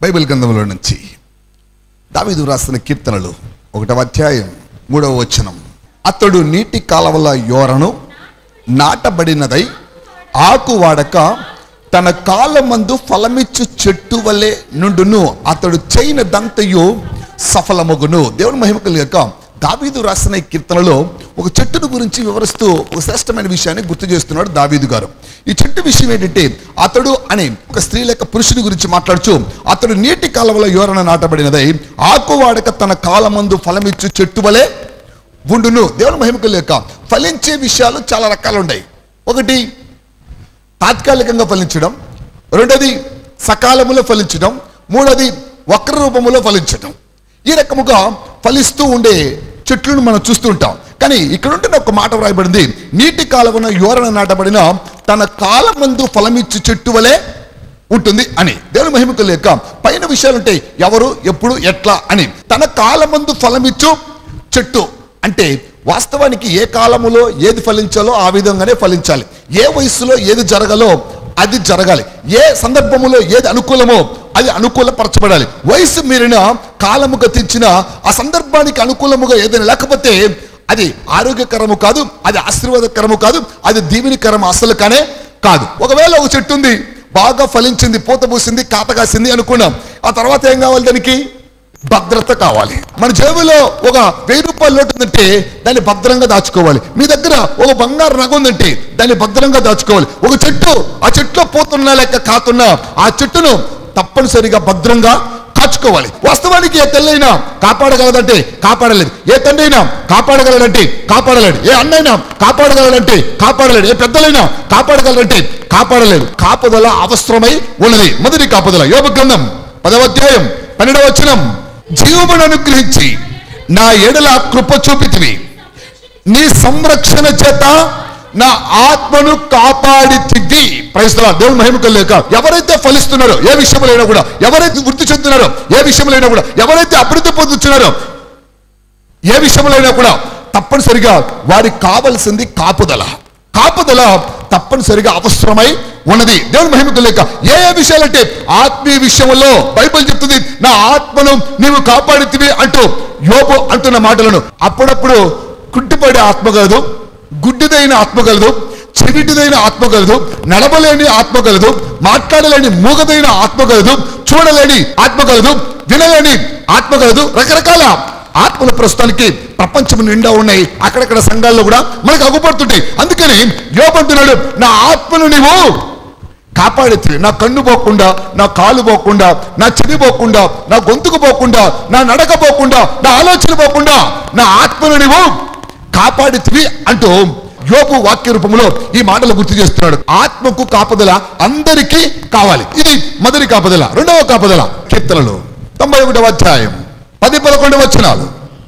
Bible గ్రంథంలో నుంచి దావీదు రాసిన కీర్తనలు ఒకటవ అధ్యాయం మూడవ వచనం అతడు నీటి కాలవల యోరను నాటబడినదై ఆకు వాడక తన కాలమందు ఫలమిచ్చు చెట్టు వలె నుండును అతడు చేయన దంతయు సఫలమగును దేవుని మహిమ కలిగాక దావీదు రాసిన ఈ కీర్తనలో ఒక చెట్టును గురించి వివరిస్తూ ఒక శ్రేష్టమైన విషయాన్ని గుర్తు చేస్తున్నాడు దావీదు గారు ఈ చెట్టు విషయం ఏంటంటే అతడు అనే ఒక స్త్రీ లేక పురుషుని గురించి మాట్లాడుచు అతడు నీటి కాలవల యోరణ నాటబడినదై ఆకు వాడక తన కాలమందు ఫలమిచ్చు చెట్టు వలె ఉండును దేవుని మహిమకు లేక ఫలించే విషయాలు చాలా రకాలు ఉన్నాయి ఒకటి తాత్కాలికంగా ఫలించడం రెండోది సకాలములో ఫలించడం మూడోది వక్ర రూపములో ఫలించడం ఈ రకముగా ఫలిస్తూ ఉండే చెట్లను మనం చూస్తూ ఉంటాం కానీ ఇక్కడ ఉంటున్న ఒక మాట వ్రాయబడింది నీటి కాలమున యోరణ నాటబడిన తన కాలమందు ఫలమిచ్చు చెట్టు వలె ఉంటుంది అని దేవుని మహిమకు లేక పైన విషయాలు ఉంటాయి ఎవరు ఎప్పుడు ఎట్లా అని తన కాలమందు ఫలమిచ్చు చెట్టు అంటే వాస్తవానికి ఏ కాలములో ఏది ఫలించాలో ఆ విధంగానే ఫలించాలి ఏ వయసులో ఏది జరగాలో అది జరగాలి ఏ సందర్భములో ఏది అనుకూలమో అది అనుకూలపరచబడాలి వయసు మీరిన కాలము గతించిన ఆ సందర్భానికి అనుకూలముగా ఏదైనా లేకపోతే అది ఆరోగ్యకరము కాదు అది ఆశీర్వాదకరము కాదు అది దీవెనికరం అసలు కానే కాదు ఒకవేళ ఒక చెట్టు ఉంది బాగా ఫలించింది పూత పూసింది కాత కాసింది అనుకున్నాం ఆ తర్వాత ఏం కావాలి దానికి భద్రత కావాలి మన జేబులో ఒక వెయ్యి రూపాయల నోటు ఉందంటే దాన్ని భద్రంగా దాచుకోవాలి మీ దగ్గర ఒక బంగారు నగ ఉందంటే దాన్ని భద్రంగా దాచుకోవాలి ఒక చెట్టు ఆ చెట్టులో పోతున్నా లేక కాతున్నా ఆ చెట్టును తప్పనిసరిగా భద్రంగా కాచుకోవాలి వాస్తవానికి ఏ తెల్లైనా కాపాడగలదంటే కాపాడలేదు ఏ తండ్రి అయినా కాపాడగలడంటే కాపాడలేడు ఏ అన్నైనా కాపాడగలడంటే కాపాడలేడు ఏ పెద్దలైనా కాపాడగలడంటే కాపాడలేడు కాపుదల అవసరమై ఉన్నది మొదటి కాపుదల యోగ గ్రంథం పదవ అధ్యాయం పన్నెండవ వచనం జీవమును అనుగ్రహించి నా ఎడల కృప చూపితివి నీ సంరక్షణ చేత నా ఆత్మను కాపాడి తిద్ది ప్రయత్నం దేవుని మహిమ లేక ఎవరైతే ఫలిస్తున్నారో ఏ విషయంలో కూడా ఎవరైతే వృద్ధి చెందుతున్నారో ఏ విషయంలో కూడా ఎవరైతే అభివృద్ధి పొందుతున్నారో ఏ విషయంలో కూడా తప్పనిసరిగా వారికి కావలసింది కాపుదల కాపుదల తప్పనిసరిగా అవసరమై ఉన్నది దేవుని మహిమకు లేక ఏ ఏ విషయాలంటే ఆత్మీయ విషయంలో బైబిల్ చెప్తుంది నా ఆత్మను నీవు కాపాడితివి అంటూ యోబు అంటున్న మాటలను అప్పుడప్పుడు కుంటిపడే ఆత్మ కలదు గుడ్డిదైన ఆత్మ కలదు చెవిటిదైన ఆత్మ కలదు నడవలేని ఆత్మ కలదు మాట్లాడలేని మూగదైన ఆత్మ కలదు చూడలేని ఆత్మ కలదు వినలేని ఆత్మ కలదు రకరకాల ఆత్మల ప్రస్తుతానికి ప్రపంచం నిండా ఉన్నాయి అక్కడక్కడ సంఘాల్లో కూడా మనకు అగుపడుతుంటాయి అందుకని యోబంటున్నాడు నా ఆత్మను నీవు కాపాడితే నా కన్ను పోకుండా నా కాలు పోకుండా నా చెవి పోకుండా నా గొంతుకు పోకుండా నా నడక పోకుండా నా ఆలోచన పోకుండా నా ఆత్మను నీవు కాపాడితివి అంటూ యోపు వాక్య రూపంలో ఈ మాటలు గుర్తు చేస్తున్నాడు ఆత్మకు కాపుదల అందరికీ కావాలి ఇది మొదటి కాపుదల రెండవ కాపుదల కీర్తనలు తొంభై ఒకటవ అధ్యాయం పది పదకొండు వచనాలు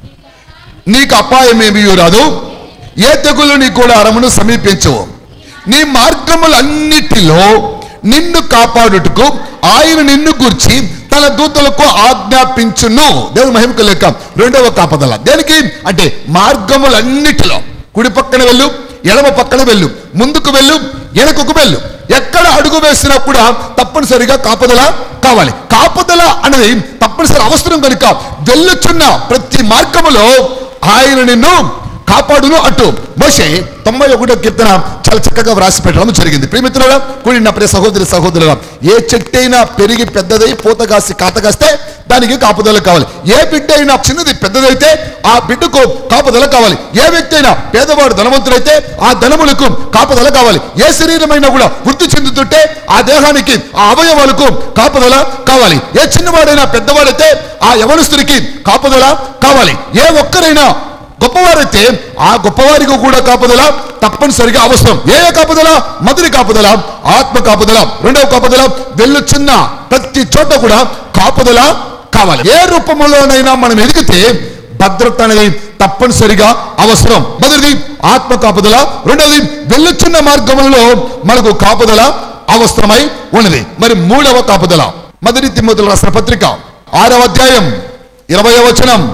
నీకు అపాయం ఏమీ రాదు ఏ తెగులు నీ కూడా అరమును సమీపించవు నీ మార్గములన్నిటిలో నిన్ను కాపాడుటకు ఆయన నిన్ను గుర్చి తన దూతలకు ఆజ్ఞాపించును దేవుని మహిమకు లెక్క రెండవ కాపదల దేనికి అంటే మార్గములన్నిటిలో కుడి పక్కన వెళ్ళు ఎడమ పక్కన వెళ్ళు ముందుకు వెళ్ళు వెనకకు వెళ్ళు ఎక్కడ అడుగు వేసినా కూడా తప్పనిసరిగా కాపుదల కావాలి కాపుదల అనేది తప్పనిసరి అవసరం కనుక వెళ్ళుచున్న ప్రతి మార్గములో ఆయన నిన్ను కాపాడును అటు మోషే తొంభై ఒకటో కీర్తన చాలా చక్కగా వ్రాసి పెట్టడం జరిగింది ప్రియమిత్రుల కూడి నా ప్రియ సహోదరి సహోదరుల ఏ చెట్టు అయినా పెరిగి పెద్దదై పూత కాసి కాత కాస్తే దానికి కాపుదల కావాలి ఏ బిడ్డ అయినా చిన్నది పెద్దదైతే ఆ బిడ్డకు కాపుదల కావాలి ఏ వ్యక్తి అయినా పేదవాడు ధనవంతుడైతే ఆ ధనములకు కాపుదల కావాలి ఏ శరీరమైనా కూడా వృద్ధి చెందుతుంటే ఆ దేహానికి ఆ అవయవాలకు కాపుదల కావాలి ఏ చిన్నవాడైనా పెద్దవాడైతే ఆ యవనస్తుడికి కాపుదల కావాలి ఏ ఒక్కరైనా గొప్పవారైతే ఆ గొప్పవారికి కూడా కాపుదల తప్పనిసరిగా అవసరం ఏ ఏ కాపుదల మొదటి కాపుదల ఆత్మ కాపుదల రెండవ కాపుదల వెళ్ళుచున్న ప్రతి చోట కూడా కాపుదల కావాలి ఏ రూపంలోనైనా మనం ఎదిగితే భద్రత అనేది తప్పనిసరిగా అవసరం మొదటిది ఆత్మ కాపుదల రెండవది వెళ్ళుచున్న మార్గంలో మనకు కాపుదల అవసరమై ఉన్నది మరి మూడవ కాపుదల మొదటి తిమ్మతులు రాసిన పత్రిక ఆరవ అధ్యాయం ఇరవై వచనం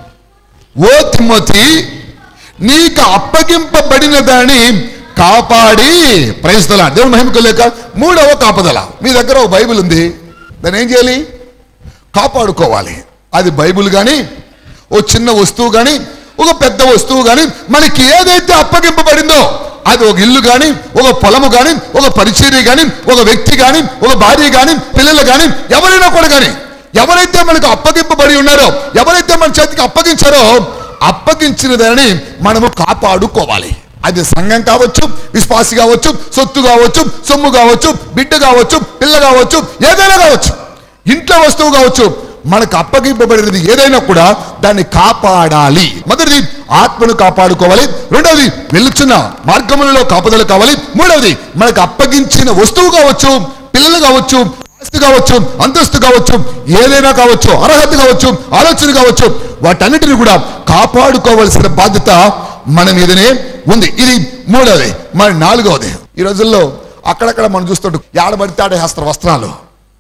ఓ తిమ్మతి నీకు అప్పగింపబడిన దాన్ని కాపాడి ప్రయత్నాల దేవుని మహిమకు లేక మూడవ కాపదల మీ దగ్గర ఒక బైబిల్ ఉంది దాన్ని ఏం చేయాలి కాపాడుకోవాలి అది బైబిల్ కానీ ఓ చిన్న వస్తువు కానీ ఒక పెద్ద వస్తువు కానీ మనకి ఏదైతే అప్పగింపబడిందో అది ఒక ఇల్లు కానీ ఒక పొలము కానీ ఒక పరిచర్య కానీ ఒక వ్యక్తి కానీ ఒక భార్య కానీ పిల్లలు కానీ ఎవరైనా కూడా కానీ ఎవరైతే మనకు అప్పగింపబడి ఉన్నారో ఎవరైతే మన చేతికి అప్పగించారో అప్పగించిన దానిని మనము కాపాడుకోవాలి అది సంఘం కావచ్చు విశ్వాసి కావచ్చు సొత్తు కావచ్చు సొమ్ము కావచ్చు బిడ్డ కావచ్చు పిల్ల కావచ్చు ఏదైనా కావచ్చు ఇంట్లో వస్తువు కావచ్చు మనకు అప్పగింపబడినది ఏదైనా కూడా దాన్ని కాపాడాలి మొదటిది ఆత్మను కాపాడుకోవాలి రెండవది వెలుచున్న మార్గములలో కాపుదల కావాలి మూడవది మనకు అప్పగించిన వస్తువు కావచ్చు పిల్లలు కావచ్చు ఆస్తి కావచ్చు అంతస్తు కావచ్చు ఏదైనా కావచ్చు అర్హత కావచ్చు ఆలోచన కావచ్చు వాటన్నిటిని కూడా కాపాడుకోవలసిన బాధ్యత మన మీదనే ఉంది ఇది మూడవది మరి నాలుగవది ఈ రోజుల్లో అక్కడక్కడ మనం చూస్తుంటాం ఏడబడితే ఆడేస్తారు వస్త్రాలు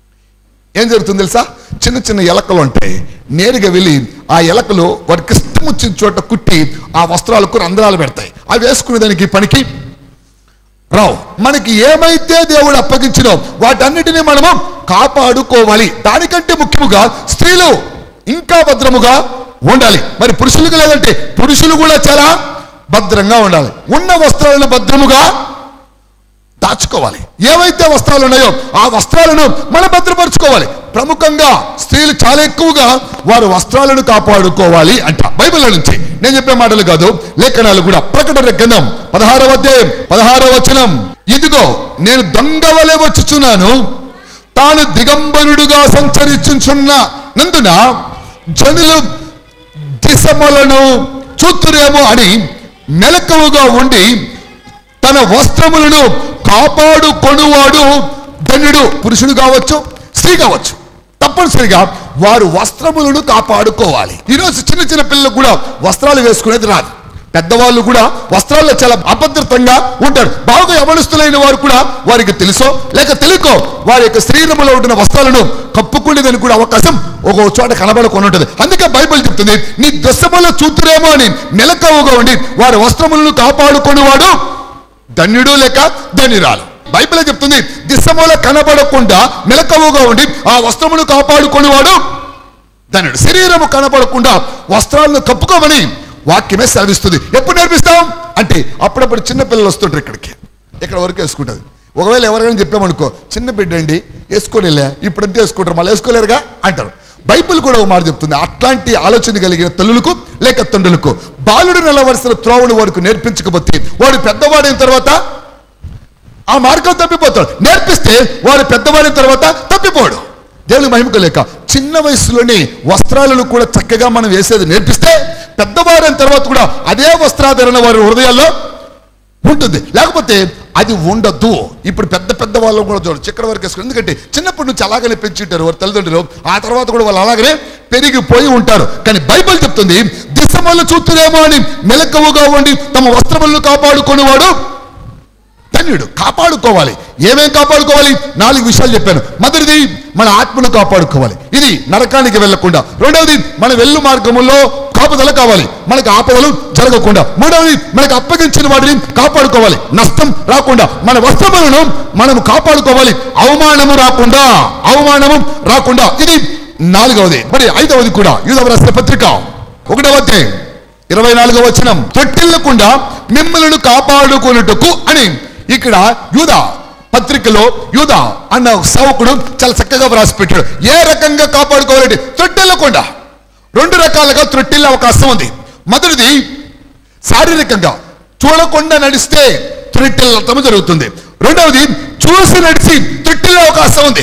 ఏం జరుగుతుంది తెలుసా చిన్న చిన్న ఎలకలు ఉంటాయి నేరుగా వెళ్ళి ఆ ఎలకలు వారికి ఇష్టం వచ్చిన చోట కుట్టి ఆ వస్త్రాలకు రంధ్రాలు పెడతాయి అవి వేసుకునే దానికి పనికి రావు మనకి ఏమైతే దేవుడు అప్పగించినో వాటన్నిటిని మనము కాపాడుకోవాలి దానికంటే ముఖ్యముగా స్త్రీలు ఇంకా భద్రముగా ఉండాలి మరి పురుషులకు లేదంటే పురుషులు కూడా చాలా భద్రంగా ఉండాలి ఉన్న వస్త్రాలను భద్రముగా దాచుకోవాలి ఏవైతే వస్త్రాలు ఉన్నాయో ఆ వస్త్రాలను మనం భద్రపరచుకోవాలి ప్రముఖంగా స్త్రీలు చాలా ఎక్కువగా వారు వస్త్రాలను కాపాడుకోవాలి అంట బైబిల్ నుంచి నేను చెప్పే మాటలు కాదు లేఖనాలు కూడా ప్రకటన గ్రంథం పదహారవ అధ్యాయం పదహారవ వచనం ఇదిగో నేను దొంగ వలె వచ్చుచున్నాను తాను దిగంబరుడుగా సంచరించుచున్న నందున జనులు దిశములను చూతురేమో అని మెలకువగా ఉండి తన వస్త్రములను కాపాడుకొనువాడు ధన్యుడు పురుషుడు కావచ్చు స్త్రీ కావచ్చు తప్పనిసరిగా వారు వస్త్రములను కాపాడుకోవాలి ఈరోజు చిన్న చిన్న పిల్లలకు కూడా వస్త్రాలు వేసుకునేది రాదు పెద్దవాళ్ళు కూడా వస్త్రాల్లో చాలా అభద్రతంగా ఉంటారు బాగా యవనస్తులైన వారు కూడా వారికి తెలుసో లేక తెలియకో వారి యొక్క శరీరంలో ఉంటున్న వస్త్రాలను కప్పుకునేదని కూడా అవకాశం ఒక చోట కనబడుకొని ఉంటుంది అందుకే బైబిల్ చెప్తుంది నీ దశములో చూతురేమో అని మెలకువగా ఉండి వారి వస్త్రములను కాపాడుకునేవాడు ధన్యుడు లేక ధన్యురాలు బైబిల్ చెప్తుంది దిశమూల కనబడకుండా మెలకువగా ఉండి ఆ వస్త్రమును కాపాడుకునేవాడు ధన్యుడు శరీరము కనబడకుండా వస్త్రాలను కప్పుకోమని వాక్యమే సెలవిస్తుంది ఎప్పుడు నేర్పిస్తాం అంటే అప్పుడప్పుడు చిన్న పిల్లలు వస్తుంటారు ఇక్కడికి ఇక్కడ వరకు వేసుకుంటుంది ఒకవేళ ఎవరైనా చెప్పామనుకో చిన్న బిడ్డ అండి వేసుకోలేలే ఇప్పుడంతా వేసుకుంటారు మళ్ళీ వేసుకోలేరుగా అంటారు బైబిల్ కూడా ఒక మాట చెప్తుంది అట్లాంటి ఆలోచన కలిగిన తల్లులకు లేక తండ్రులకు బాలుడు నిలవలసిన త్రోవను వాడికి నేర్పించకపోతే వాడు పెద్దవాడైన తర్వాత ఆ మార్గం తప్పిపోతాడు నేర్పిస్తే వాడు పెద్దవాడిన తర్వాత తప్పిపోడు దేవుని మహిమకు లేక చిన్న వయసులోనే వస్త్రాలను కూడా చక్కగా మనం వేసేది నేర్పిస్తే పెద్దవారైన తర్వాత కూడా అదే వస్త్రాధరణ వారి హృదయాల్లో ఉంటుంది లేకపోతే అది ఉండదు ఇప్పుడు పెద్ద పెద్ద వాళ్ళు కూడా చూడండి చిక్కడ వరకు వేసుకుని ఎందుకంటే చిన్నప్పటి నుంచి అలాగనే పెంచుంటారు వారి తల్లిదండ్రులు ఆ తర్వాత కూడా వాళ్ళు అలాగనే పెరిగిపోయి ఉంటారు కానీ బైబిల్ చెప్తుంది దిశమల్ని చూస్తురేమో అని మెలకువగా ఉండి తమ వస్త్రములను కాపాడుకునేవాడు ధన్యుడు కాపాడుకోవాలి ఏమేం కాపాడుకోవాలి నాలుగు విషయాలు చెప్పాను మొదటిది మన ఆత్మను కాపాడుకోవాలి ఇది నరకానికి వెళ్లకుండా రెండవది మన వెళ్ళు మార్గములో కాపుదల కావాలి మనకు ఆపదలు జరగకుండా మూడవది మనకు అప్పగించిన వాటిని కాపాడుకోవాలి నష్టం రాకుండా మన వస్త్రములను మనము కాపాడుకోవాలి అవమానము రాకుండా అవమానము రాకుండా ఇది నాలుగవది మరి ఐదవది కూడా యూదవ రాసిన పత్రిక ఒకటవ అధ్యాయం ఇరవై నాలుగవ వచనం తొట్టిల్లకుండా మిమ్మల్ని కాపాడుకొనుటకు అని ఇక్కడ యూద పత్రికలో యూద అన్న సేవకుడు చాలా చక్కగా వ్రాసి పెట్టాడు ఏ రకంగా కాపాడుకోవాలంటే తొట్టిల్లకుండా రెండు రకాలుగా త్రొట్టిల్లే అవకాశం ఉంది మొదటిది శారీరకంగా చూడకుండా నడిస్తే త్రొట్టిల్లటం జరుగుతుంది రెండవది చూసి నడిచి త్రొట్టిల్లే అవకాశం ఉంది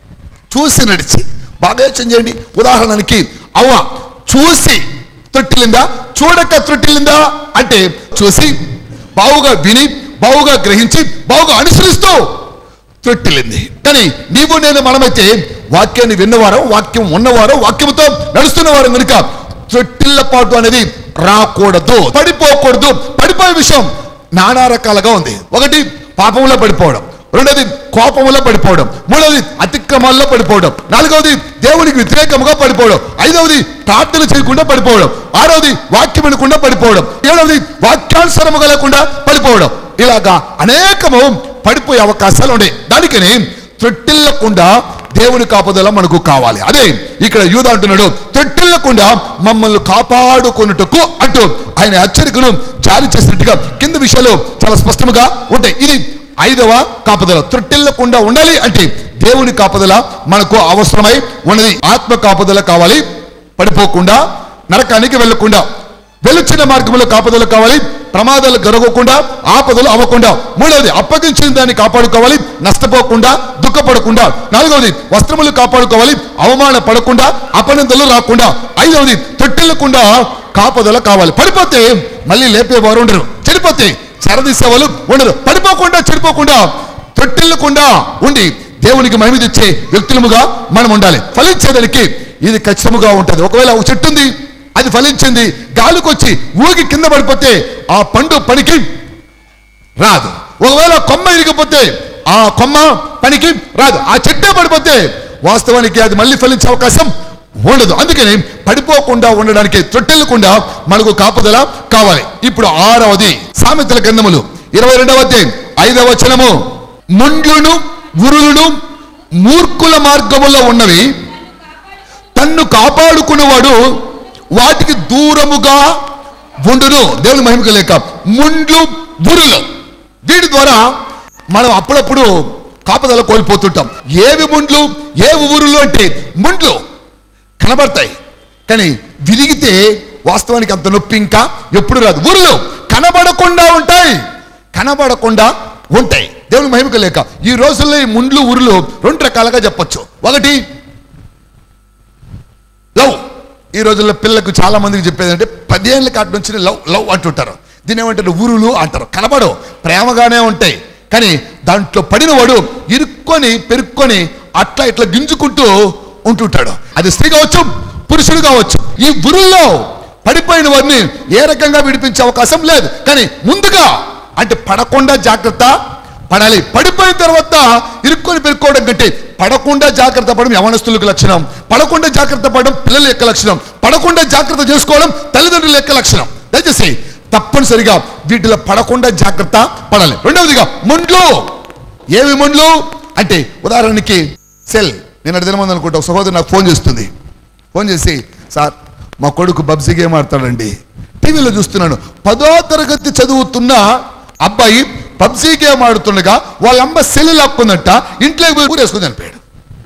చూసి నడిచి బాగా యోచన చేయండి ఉదాహరణకి అవ్వ చూసి త్రొట్టిలిందా చూడక త్రొట్టిలిందా అంటే చూసి బావుగా విని బావుగా గ్రహించి బావుగా అనుసరిస్తూ త్రొట్టిలింది కానీ నీవు నేను మనమైతే వాక్యాన్ని విన్నవారం వాక్యం ఉన్నవారు వాక్యంతో నడుస్తున్నవారు కనుక త్రొట్టిల్లపాటు అనేది రాకూడదు పడిపోకూడదు పడిపోయే విషయం నానా రకాలుగా ఉంది ఒకటి పాపంలో పడిపోవడం రెండోది కోపంలో పడిపోవడం మూడవది అతిక్రమాల్లో పడిపోవడం నాలుగవది దేవునికి వ్యతిరేకముగా పడిపోవడం ఐదవది ప్రార్థన చేయకుండా పడిపోవడం ఆరవది వాక్యం వినకుండా పడిపోవడం ఏడవది వాక్యానుసరముగా లేకుండా పడిపోవడం ఇలాగా అనేకము పడిపోయే అవకాశాలు ఉన్నాయి దానికని త్రొట్టిల్లకుండా దేవుని కాపుదల మనకు కావాలి అదే ఇక్కడ యూద అంటున్నాడు తొట్టిల్లకుండా మమ్మల్ని కాపాడుకొనుటకు అంటూ ఆయన హెచ్చరికను జారీ చేసినట్టుగా కింద విషయాలు చాలా స్పష్టముగా ఉంటాయి ఇది ఐదవ కాపుదల తొట్టిల్లకుండా ఉండాలి అంటే దేవుని కాపుదల మనకు అవసరమై ఉన్నది ఆత్మ కాపుదల కావాలి పడిపోకుండా నరకానికి వెళ్ళకుండా వెలుచిన మార్గంలో కాపుదలు కావాలి ప్రమాదాలు జరగకుండా ఆపదలు అవ్వకుండా మూడవది అప్పగించిన దాన్ని కాపాడుకోవాలి నష్టపోకుండా దుఃఖపడకుండా నాలుగవది వస్త్రములు కాపాడుకోవాలి అవమాన పడకుండా అపనిందలు రాకుండా ఐదవది తొట్టిల్లకుండా కాపుదల కావాలి పడిపోతే మళ్ళీ లేపేవారు ఉండరు చెడిపోతే చెరదీసేవాళ్ళు ఉండరు పడిపోకుండా చెడిపోకుండా తొట్టిల్లకుండా ఉండి దేవునికి మహిమ తెచ్చే వ్యక్తులముగా మనం ఉండాలి ఫలించేదానికి ఇది ఖచ్చితముగా ఉంటుంది ఒకవేళ ఒక చెట్టు ఉంది అది ఫలించింది గాలికొచ్చి ఊగి కింద పడిపోతే ఆ పండు పనికి రాదు ఒకవేళ కొమ్మ ఇరిగిపోతే ఆ కొమ్మ పనికి రాదు ఆ చెట్టే పడిపోతే వాస్తవానికి అది మళ్ళీ ఫలించే అవకాశం ఉండదు అందుకని పడిపోకుండా ఉండడానికి తొట్టెళ్ళకుండా మనకు కాపుదల కావాలి ఇప్పుడు ఆరవది సామెతల గ్రంథములు ఇరవై రెండవ అధ్యాయం ఐదవ వచనము ముండ్లును ఉరులను మూర్ఖుల మార్గములో ఉన్నవి తన్ను కాపాడుకునేవాడు వాటికి దూరముగా ఉండును దేవుని మహిమక లేక ముండ్లు బురులు వీటి ద్వారా మనం అప్పుడప్పుడు కాపుదల కోల్పోతుంటాం ఏవి ముండ్లు ఏవి ఊరులు అంటే ముండ్లు కనబడతాయి కానీ విరిగితే వాస్తవానికి అంత నొప్పి ఇంకా ఎప్పుడు రాదు ఊరులు కనబడకుండా ఉంటాయి కనబడకుండా ఉంటాయి దేవుని మహిమక లేక ఈ రోజుల్లో ఈ ముండ్లు ఊరులు రెండు రకాలుగా చెప్పొచ్చు ఒకటి లవ్ ఈ రోజుల్లో పిల్లలకు చాలా మందికి చెప్పేది అంటే పదేళ్ళ కాటి నుంచి లవ్ లవ్ అంటుంటారు దీని ఏమంటారు ఊరులు అంటారు కనబడవు ప్రేమగానే ఉంటాయి కానీ దాంట్లో పడిన వాడు ఇరుక్కొని పెరుక్కొని అట్లా ఇట్లా గింజుకుంటూ ఉంటుంటాడు అది స్త్రీ కావచ్చు పురుషుడు కావచ్చు ఈ ఉరుల్లో పడిపోయిన వారిని ఏ రకంగా విడిపించే అవకాశం లేదు కానీ ముందుగా అంటే పడకుండా జాగ్రత్త పడాలి పడిపోయిన తర్వాత ఇరుక్కొని పెరుక్కోవడం కంటే పడకుండా జాగ్రత్త పడడం యవనస్తులకు లక్షణం పడకుండా జాగ్రత్త పడడం పిల్లల యొక్క లక్షణం పడకుండా జాగ్రత్త చేసుకోవడం తల్లిదండ్రుల యొక్క లక్షణం దయచేసి తప్పనిసరిగా వీటిలో పడకుండా జాగ్రత్త పడాలి రెండవదిగా ముండ్లు ఏవి ముండ్లు అంటే ఉదాహరణకి సెల్ నేను అడిగిన ముందు అనుకుంటా ఒక సహోదరు నాకు ఫోన్ చేస్తుంది ఫోన్ చేసి సార్ మా కొడుకు పబ్జీ గేమ్ ఆడతాడండి టీవీలో చూస్తున్నాను పదో తరగతి చదువుతున్న అబ్బాయి పబ్జీ గేమ్ ఆడుతుండగా వాళ్ళ అమ్మ సెల్ లాక్కుందంట ఇంట్లోకి పోయి ఊరేసుకుని చనిపోయాడు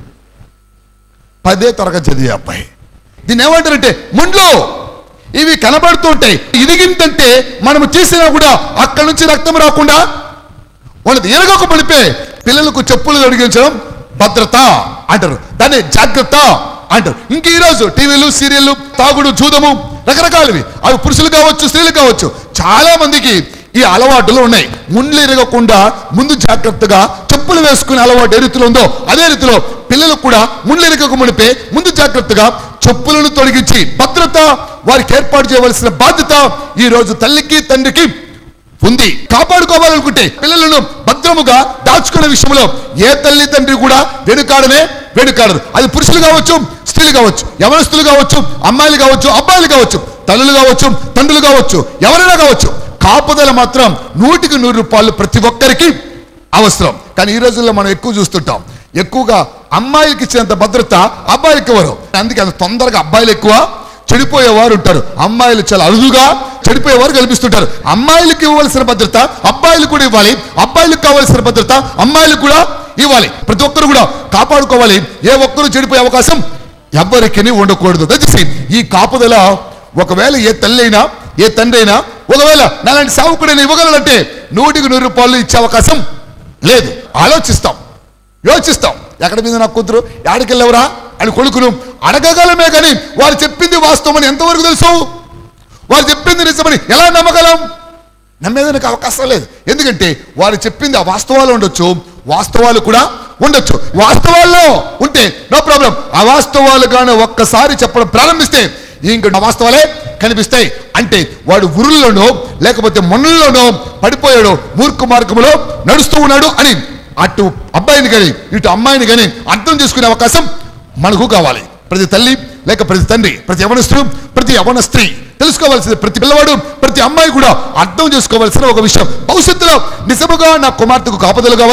పదే తరగతి చదివే అబ్బాయి దీన్ని ఏమంటారంటే ముండ్లు ఇవి కనబడుతూ ఉంటాయి ఇదిగిందంటే మనం తీసినా కూడా అక్కడి నుంచి రక్తం రాకుండా వాళ్ళది ఎరగక పడిపే పిల్లలకు చెప్పులు తొడిగించడం భద్రత అంటారు దాన్ని జాగ్రత్త అంటారు ఇంక ఈరోజు టీవీలు సీరియళ్ళు తాగుడు జూదము రకరకాలవి అవి పురుషులు కావచ్చు స్త్రీలు కావచ్చు చాలా మందికి ఈ అలవాటులు ఉన్నాయి ముండ్లు ఎరగకుండా ముందు జాగ్రత్తగా చెప్పులు వేసుకునే అలవాటు ఏ రీతిలో ఉందో అదే రీతిలో పిల్లలకు కూడా ముండ్లు ఎరగక మునిపే ముందు జాగ్రత్తగా చెప్పులను తొలగించి భద్రత వారికి ఏర్పాటు చేయవలసిన బాధ్యత ఈ రోజు తల్లికి తండ్రికి ఉంది కాపాడుకోవాలనుకుంటే పిల్లలను భద్రముగా దాచుకునే విషయంలో ఏ తల్లి తండ్రి కూడా వెనుకాడనే వెనుకాడరు అది పురుషులు కావచ్చు స్త్రీలు కావచ్చు యవనస్తులు కావచ్చు అమ్మాయిలు కావచ్చు అబ్బాయిలు కావచ్చు తల్లులు కావచ్చు తండ్రులు కావచ్చు ఎవరైనా కావచ్చు కాపుదల మాత్రం నూటికి నూరు రూపాయలు ప్రతి ఒక్కరికి అవసరం కానీ ఈ రోజుల్లో మనం ఎక్కువ చూస్తుంటాం ఎక్కువగా అమ్మాయిలకి ఇచ్చినంత భద్రత అబ్బాయిలకి ఇవ్వరు అందుకే అంత తొందరగా అబ్బాయిలు ఎక్కువ చెడిపోయేవారు ఉంటారు అమ్మాయిలు చాలా అరుదుగా చెడిపోయేవారు కల్పిస్తుంటారు అమ్మాయిలకు ఇవ్వవలసిన భద్రత అబ్బాయిలు కూడా ఇవ్వాలి అబ్బాయిలకు కావాల్సిన భద్రత అమ్మాయిలకు కూడా ఇవ్వాలి ప్రతి ఒక్కరు కూడా కాపాడుకోవాలి ఏ ఒక్కరు చెడిపోయే అవకాశం ఎవ్వరికి ఉండకూడదు దయచేసి ఈ కాపుదల ఒకవేళ ఏ తల్లి అయినా ఏ తండ్రి అయినా ఒకవేళ నాలాంటి సేవకుడైనా ఇవ్వగలనంటే నూటికి నూరు రూపాయలు ఇచ్చే అవకాశం లేదు ఆలోచిస్తాం యోచిస్తాం ఎక్కడ మీద నా కూతురు ఎక్కడికెళ్ళవరా అని కొడుకును అడగగలమే కానీ వారు చెప్పింది వాస్తవం అని ఎంతవరకు తెలుసు వారు చెప్పింది నిజమని ఎలా నమ్మగలం నమ్మేదానికి అవకాశం లేదు ఎందుకంటే వారు చెప్పింది ఆ వాస్తవాలు ఉండొచ్చు వాస్తవాలు కూడా ఉండొచ్చు వాస్తవాల్లో ఉంటే నో ప్రాబ్లం అవాస్తవాలు కానీ ఒక్కసారి చెప్పడం ప్రారంభిస్తే ఇంక వాస్తవాలే కనిపిస్తాయి అంటే వాడు ఉరుల్లోనో లేకపోతే మొన్నల్లోనో పడిపోయాడు మూర్ఖ మార్గంలో నడుస్తూ ఉన్నాడు అని అటు అబ్బాయిని కానీ ఇటు అమ్మాయిని కానీ అర్థం చేసుకునే అవకాశం మనకు కావాలి ప్రతి తల్లి లేక ప్రతి తండ్రి ప్రతి యవనస్తుడు ప్రతి యవన స్త్రీ తెలుసుకోవాల్సింది ప్రతి పిల్లవాడు ప్రతి అమ్మాయి కూడా అర్థం చేసుకోవాల్సిన ఒక విషయం భవిష్యత్తులో నిజముగా నా కుమార్తెకు కాపదలు కావాలి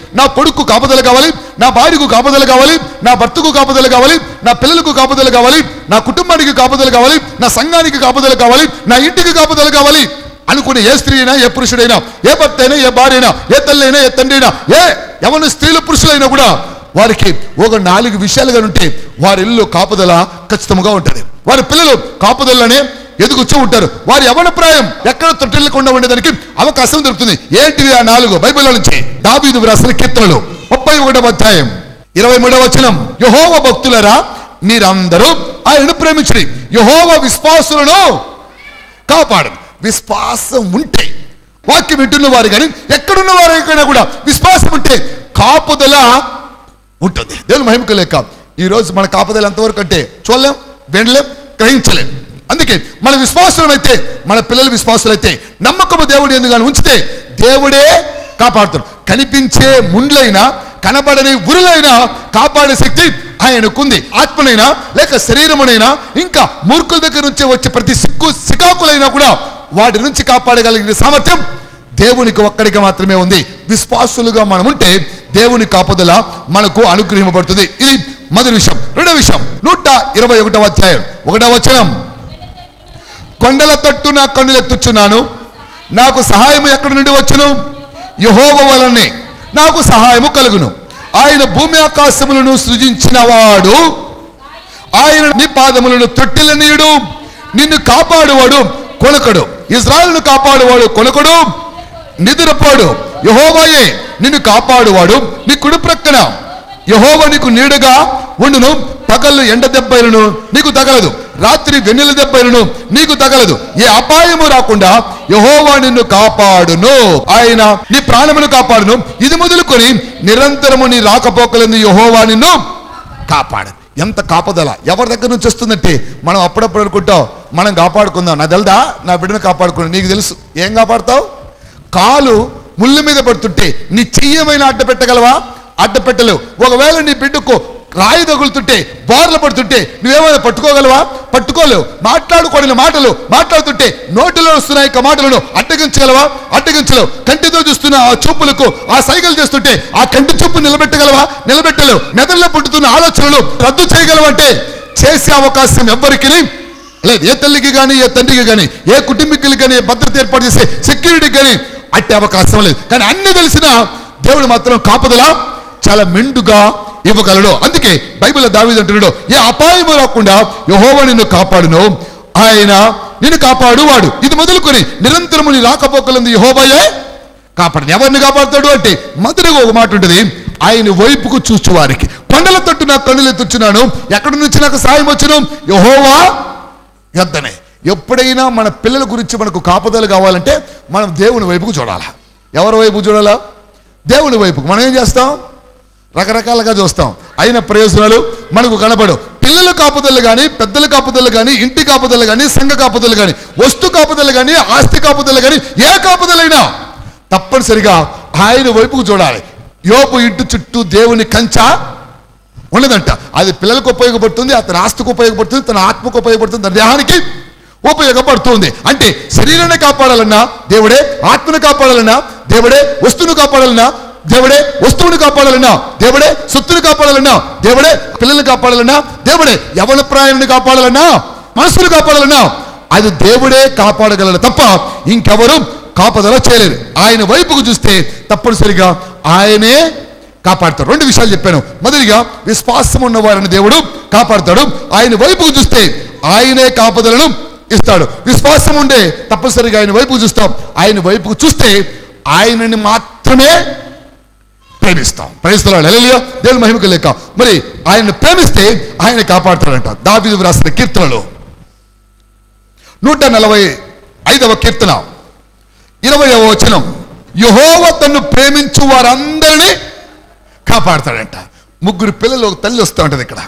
నా కొడుకు కాపుదల కావాలి నా భార్యకు కాపుదల కావాలి నా భర్తకు కాపుదల కావాలి నా పిల్లలకు కాపుదల కావాలి నా కుటుంబానికి కాపుదల కావాలి నా సంఘానికి కాపుదల కావాలి నా ఇంటికి కాపుదల కావాలి అనుకునే ఏ స్త్రీ అయినా ఏ పురుషుడైనా ఏ భర్త అయినా ఏ భార్య అయినా ఏ తల్లి అయినా ఏ తండ్రి అయినా ఏ ఎవరి స్త్రీలు పురుషులైనా కూడా వారికి ఒక నాలుగు విషయాలుగా ఉంటే వారి ఇల్లు కాపుదల ఖచ్చితంగా ఉంటుంది వారి పిల్లలు కాపుదలనే ఎదుగుచూ ఉంటారు వారి యవన ప్రాయం ఎక్కడ తొట్టిల్లకుండా ఉండేదానికి అవకాశం దొరుకుతుంది ఏంటివి ఆ నాలుగు బైబిల్లో నుంచి దావీదు వ్రాసిన కీర్తనలు ముప్పై ఒకటవ అధ్యాయం ఇరవై మూడవ వచనం యహోవ భక్తులరా మీరందరూ ఆయనను ప్రేమించడి యహోవ విశ్వాసులను కాపాడు విశ్వాసం ఉంటే వాక్యం వింటున్న వారు కానీ ఎక్కడున్న వారికైనా కూడా విశ్వాసం ఉంటే కాపుదల ఉంటుంది దేవుని మహిమకు లేక ఈ రోజు మన కాపుదల ఎంతవరకు అంటే చూడలేం వినలేం గ్రహించలేం అందుకే మన విశ్వాసం అయితే మన పిల్లల విశ్వాసులైతే నమ్మకము దేవుడు ఎందుకు ఉంచితే దేవుడే కాపాడుతాడు కనిపించే ముండ్లైనా కనబడని ఉరులైనా కాపాడే శక్తి ఆయనకుంది ఆత్మనైనా లేక శరీరమునైనా ఇంకా మూర్ఖుల దగ్గర నుంచి వచ్చే ప్రతి సిక్కు సికాకులైనా కూడా వాటి నుంచి కాపాడగలిగిన సామర్థ్యం దేవునికి ఒక్కడికి మాత్రమే ఉంది విశ్వాసులుగా మనం ఉంటే దేవుని కాపుదల మనకు అనుగ్రహింపబడుతుంది ఇది మొదటి విషయం రెండో విషయం నూట ఇరవై ఒకటవ అధ్యాయం ఒకటవ వచనం కొండల తట్టు నా కన్నులెత్తుచున్నాను నాకు సహాయము ఎక్కడి నుండి వచ్చును యహోవ వలనే నాకు సహాయము కలుగును ఆయన భూమి ఆకాశములను సృజించిన వాడు ఆయన నీ పాదములను తొట్టిలనీయుడు నిన్ను కాపాడువాడు కొనకడు ఇజ్రాయల్ను కాపాడువాడు కొనకడు నిద్రపోడు యహోవాయే నిన్ను కాపాడువాడు నీ కుడి ప్రక్కన యహోవ నీకు నీడగా ఉండును పగళ్ళు ఎండ దెబ్బలను నీకు తగలదు రాత్రి వెన్నెల దెబ్బలను నీకు తగలదు ఏ అపాయము రాకుండా యహోవా నిన్ను కాపాడును ఆయన నీ ప్రాణమును కాపాడును ఇది మొదలుకొని నిరంతరము నీ రాకపోకలందు యహోవా నిన్ను కాపాడు ఎంత కాపదల ఎవరి దగ్గర నుంచి వస్తుందంటే మనం అప్పుడప్పుడు అనుకుంటాం మనం కాపాడుకుందాం నా తెలుదా నా బిడ్డను కాపాడుకున్నా నీకు తెలుసు ఏం కాపాడుతావు కాలు ముళ్ళు మీద పడుతుంటే నీ చెయ్యమైన అడ్డ పెట్టగలవా అడ్డ పెట్టలేవు ఒకవేళ నీ బిడ్డకు రాయి తగులుతుంటే బోర్లు పడుతుంటే నువ్వేమైనా పట్టుకోగలవా పట్టుకోలేవు మాట్లాడుకోని మాటలు మాట్లాడుతుంటే నోటిలో వస్తున్నాయి ఇక మాటలను అడ్డగించగలవా అడ్డగించలేవు కంటితో చూస్తున్న ఆ చూపులకు ఆ సైకిల్ చేస్తుంటే ఆ కంటి చూపు నిలబెట్టగలవా నిలబెట్టలేవు మెదడులో పుట్టుతున్న ఆలోచనలు రద్దు చేయగలవంటే చేసే అవకాశం ఎవ్వరికి లేదు ఏ తల్లికి కానీ ఏ తండ్రికి కానీ ఏ కుటుంబీకులకి కానీ ఏ భద్రత ఏర్పాటు చేసే సెక్యూరిటీకి కానీ అట్టే అవకాశం లేదు కానీ అన్ని తెలిసిన దేవుడు మాత్రం కాపుదల చాలా మెండుగా ఇవ్వగలడు అందుకే బైబిల్ దావీదు అంటున్నాడు ఏ అపాయము రాకుండా యహోవా నిన్ను కాపాడును ఆయన నిన్ను కాపాడువాడు ఇది మొదలుకొని నిరంతరము నీ రాకపోకలందు యహోవయే కాపాడు ఎవరిని కాపాడుతాడు అంటే మొదటిగా ఒక మాట ఉంటుంది ఆయన వైపుకు చూచు వారికి కొండల తట్టు నాకు కన్నులు ఎత్తుచున్నాను ఎక్కడి నుంచి నాకు సాయం వచ్చును యహోవా యొద్దనే ఎప్పుడైనా మన పిల్లల గురించి మనకు కాపుదలు కావాలంటే మనం దేవుని వైపుకు చూడాలా ఎవరి వైపు చూడాలా దేవుని వైపుకు మనం ఏం చేస్తాం రకరకాలుగా చూస్తాం అయిన ప్రయోజనాలు మనకు కనపడు పిల్లల కాపుదలు కానీ పెద్దల కాపుదలు కానీ ఇంటి కాపుదలు కానీ సంఘ కాపుదలు కానీ వస్తు కాపుదలు కానీ ఆస్తి కాపుదలు కానీ ఏ కాపుదలైనా తప్పనిసరిగా ఆయన వైపుకు చూడాలి యోపు ఇంటి చుట్టూ దేవుని కంచా ఉండదంట అది పిల్లలకు ఉపయోగపడుతుంది అతని ఆస్తికి ఉపయోగపడుతుంది తన ఆత్మకు ఉపయోగపడుతుంది తన దేహానికి ఉపయోగపడుతుంది అంటే శరీరాన్ని కాపాడాలన్నా దేవుడే ఆత్మను కాపాడాలన్నా దేవుడే వస్తువును కాపాడాలన్నా దేవుడే వస్తువుని కాపాడాలన్నా దేవుడే సొత్తుని కాపాడాలన్నా దేవుడే పిల్లల్ని కాపాడాలన్నా దేవుడే యవన ప్రాయాన్ని కాపాడాలన్నా మనసును కాపాడాలన్నా అది దేవుడే కాపాడగలడు తప్ప ఇంకెవరు కాపాదల చేయలేరు ఆయన వైపుకు చూస్తే తప్పనిసరిగా ఆయనే కాపాడతాడు రెండు విషయాలు చెప్పాను మొదటిగా విశ్వాసం ఉన్న వారిని దేవుడు కాపాడతాడు ఆయన వైపుకు చూస్తే ఆయనే కాపుదలను ఇస్తాడు విశ్వాసం ఉండే తప్పనిసరిగా ఆయన వైపుకు చూస్తాం ఆయన వైపుకు చూస్తే ఆయనని మాత్రమే ప్రేమిస్తాం ప్రేమిస్తున్నాడు హల్లెలూయా దేవుని మహిమకు లేక మరి ఆయన ప్రేమిస్తే ఆయన కాపాడుతాడంట దావీదు రాసిన కీర్తనలో నూట నలభై ఐదవ కీర్తన ఇరవయవ వచనం యహోవ తన్ను ప్రేమించు వారందరినీ కాపాడతాడంట ముగ్గురు పిల్లలు ఒక తల్లి వస్తూ ఉంటుంది ఇక్కడ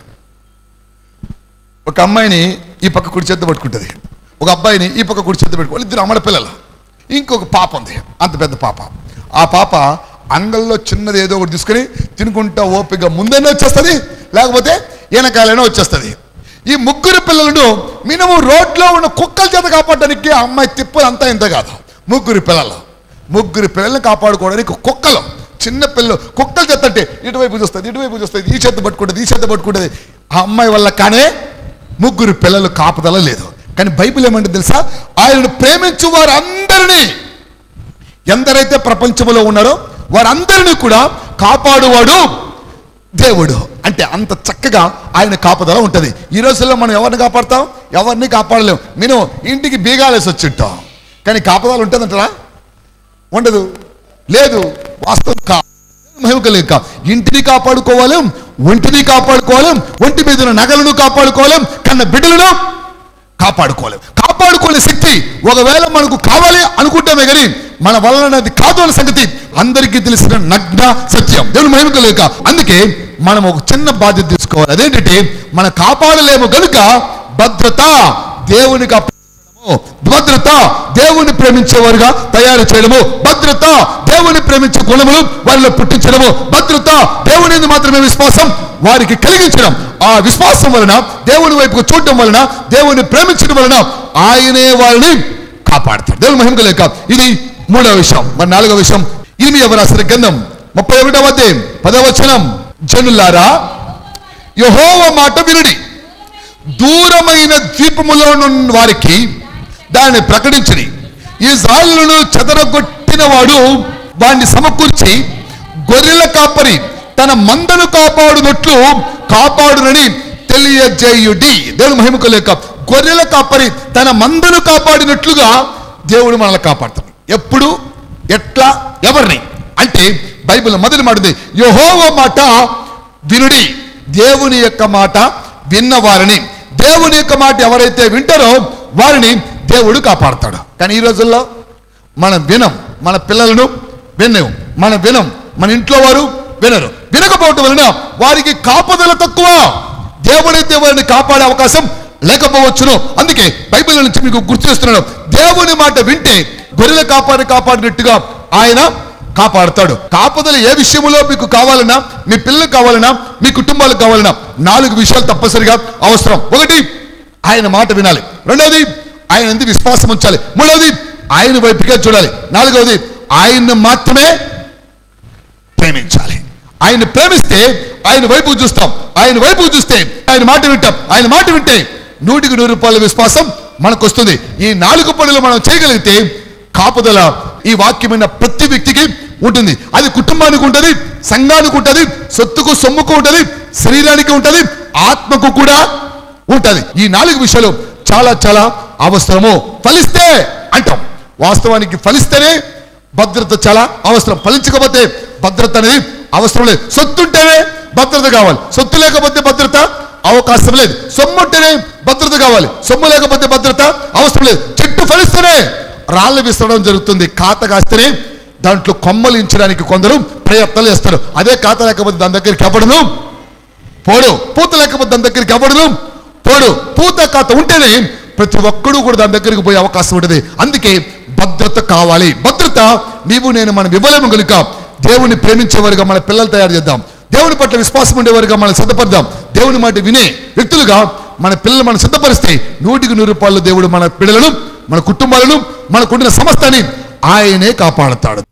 ఒక అమ్మాయిని ఈ పక్క కుడి చేత పట్టుకుంటుంది ఒక అబ్బాయిని ఈ పక్క కుడి చేత పెట్టుకో ఇద్దరు అమ్మడ పిల్లలు ఇంకొక పాప ఉంది అంత పెద్ద పాప ఆ పాప అంగల్లో చిన్నది ఏదో ఒకటి తీసుకొని తినుకుంటా ఓపిక ముందైనా వచ్చేస్తుంది లేకపోతే వెనకాలైనా వచ్చేస్తుంది ఈ ముగ్గురు పిల్లలను మినిమం రోడ్లో ఉన్న కుక్కల చేత కాపాడడానికి ఆ అమ్మాయి తిప్పలు అంతా ఇంత కాదు ముగ్గురు పిల్లలు ముగ్గురు పిల్లల్ని కాపాడుకోవడానికి కుక్కలు చిన్న పిల్లలు కుక్కలు చెత్తంటే ఇటువైపు చూస్తుంది ఇటువైపు చూస్తుంది ఈ చేత పట్టుకుంటుంది ఈ చేత పట్టుకుంటుంది ఆ అమ్మాయి వల్ల కానీ ముగ్గురు పిల్లలు కాపుదల లేదు కానీ బైబిల్ ఏమంటే తెలుసా ఆయనను ప్రేమించు వారందరినీ ఎందరైతే ప్రపంచంలో ఉన్నారో వారందరినీ కూడా కాపాడువాడు దేవుడు అంటే అంత చక్కగా ఆయన కాపుదల ఉంటుంది ఈ రోజుల్లో మనం ఎవరిని కాపాడుతాం ఎవరిని కాపాడలేం మేము ఇంటికి బీగాలేసి వచ్చింటాం కానీ కాపుదల ఉంటుందంటారా ఉండదు లేదు వాస్తవం కా మహిమ లేక ఇంటిని కాపాడుకోవాలి ఒంటిని కాపాడుకోవాలి ఒంటి మీద ఉన్న నగలను కాపాడుకోవాలి కన్న బిడ్డలను కాపాడుకోలేం కాపాడుకోలే శక్తి ఒకవేళ మనకు కావాలి అనుకుంటామే కానీ మన వలన అది కాదు అన్న సంగతి అందరికీ తెలిసిన నగ్న సత్యం దేవుని మహిమకు లేక అందుకే మనం ఒక చిన్న బాధ్యత తీసుకోవాలి అదేంటంటే మనం కాపాడలేము గనుక భద్రత దేవునికి అప్పగించడము భద్రత దేవుని ప్రేమించేవారుగా తయారు చేయడము భద్రత దేవుని ప్రేమించే గుణములు వారిలో పుట్టించడము భద్రత దేవుని యందు మాత్రమే విశ్వాసం వారికి కలిగించడం ఆ విశ్వాసం వలన దేవుని వైపుకు చూడటం వలన దేవుని ప్రేమించడం వలన ఆయనే వారిని కాపాడతాడు దేవుని మహిమ లేక ఇది మూడవ విషయం మరి నాలుగవ విషయం ఇనిమి ఎవరాసిన గంధం ముప్పై ఒకటవ అధ్యాయం పదవ వచనం జనులారా యహోవ మాట వినుడి దూరమైన ద్వీపములోనున్న వారికి దాన్ని ప్రకటించని ఈ జాలులను చెదరగొట్టిన వాడు వాడిని సమకూర్చి గొర్రెల కాపరి తన మందను కాపాడునట్లు కాపాడునని తెలియజేయుడి దేవుని మహిమకు లేక గొర్రెల కాపరి తన మందను కాపాడినట్లుగా దేవుడు మనల్ని కాపాడుతాడు ఎప్పుడు ఎట్లా ఎవరిని అంటే బైబిల్ మొదటి మాట ఉంది యహోవ మాట వినుడి దేవుని యొక్క మాట విన్నవారిని దేవుని యొక్క మాట ఎవరైతే వింటారో వారిని దేవుడు కాపాడతాడు కానీ ఈ రోజుల్లో మనం వినం మన పిల్లలను వినము మనం వినం మన ఇంట్లో వారు వినరు వినకపోవటం వలన వారికి కాపుదల తక్కువ దేవుడైతే వారిని కాపాడే అవకాశం లేకపోవచ్చును అందుకే బైబిల్ నుంచి మీకు గుర్తు చేస్తున్నాను దేవుని మాట వింటే గొర్రెల కాపాడి కాపాడినట్టుగా ఆయన కాపాడుతాడు కాపుదల ఏ విషయంలో మీకు కావాలన్నా మీ పిల్లలకు కావాలన్నా మీ కుటుంబాలకు కావాలన్నా నాలుగు విషయాలు తప్పనిసరిగా అవసరం ఒకటి ఆయన మాట వినాలి రెండవది ఆయన ఎందుకు విశ్వాసం ఉంచాలి మూడవది ఆయన వైపుగా చూడాలి నాలుగవది ఆయన్ని మాత్రమే ప్రేమించాలి ఆయన ప్రేమిస్తే ఆయన వైపు చూస్తాం ఆయన వైపు చూస్తే ఆయన మాట వింటాం ఆయన మాట వింటే నూటికి నూరు రూపాయల విశ్వాసం మనకు వస్తుంది ఈ నాలుగు పనులు మనం చేయగలిగితే కాపుదల ఈ వాక్యమైన ప్రతి వ్యక్తికి ఉంటుంది అది కుటుంబానికి ఉంటుంది సంఘానికి ఉంటుంది సొత్తుకు సొమ్ముకు ఉంటుంది శరీరానికి ఉంటుంది ఆత్మకు కూడా ఉంటది ఈ నాలుగు విషయాలు చాలా చాలా అవసరము ఫలిస్తే అంటాం వాస్తవానికి ఫలిస్తేనే భద్రత చాలా అవసరం ఫలించకపోతే భద్రత అనేది అవసరం లేదు సొత్తు ఉంటేనే భద్రత కావాలి సొత్తు లేకపోతే భద్రత అవకాశం లేదు సొమ్ము ఉంటేనే భద్రత కావాలి సొమ్ము లేకపోతే భద్రత అవసరం లేదు చెట్టు ఫలిస్తేనే రాళ్ళు విసరడం జరుగుతుంది కాత కాస్తేనే దాంట్లో కొమ్మలు ఇంచడానికి కొందరు ప్రయత్నాలు చేస్తారు అదే కాత లేకపోతే దాని దగ్గరికి ఎవడను పోడు పూత లేకపోతే దాని దగ్గరికి ఎవడను పోడు పూత కాత ఉంటేనే ప్రతి ఒక్కడు కూడా దాని దగ్గరికి పోయే అవకాశం ఉంటుంది అందుకే భద్రత కావాలి భద్రత నీవు నేను మనం ఇవ్వలేము కనుక దేవుని ప్రేమించేవారుగా మన పిల్లలు తయారు చేద్దాం దేవుని పట్ల విశ్వాసం ఉండేవారుగా మనం సిద్ధపడదాం దేవుని మాట వినే వ్యక్తులుగా మన పిల్లలు మనం సిద్ధపరిస్తే నూటికి నూరు రూపాయలు దేవుడు మన పిల్లలను మన కుటుంబాలను మనకుండిన సమస్తాన్ని ఆయనే కాపాడతాడు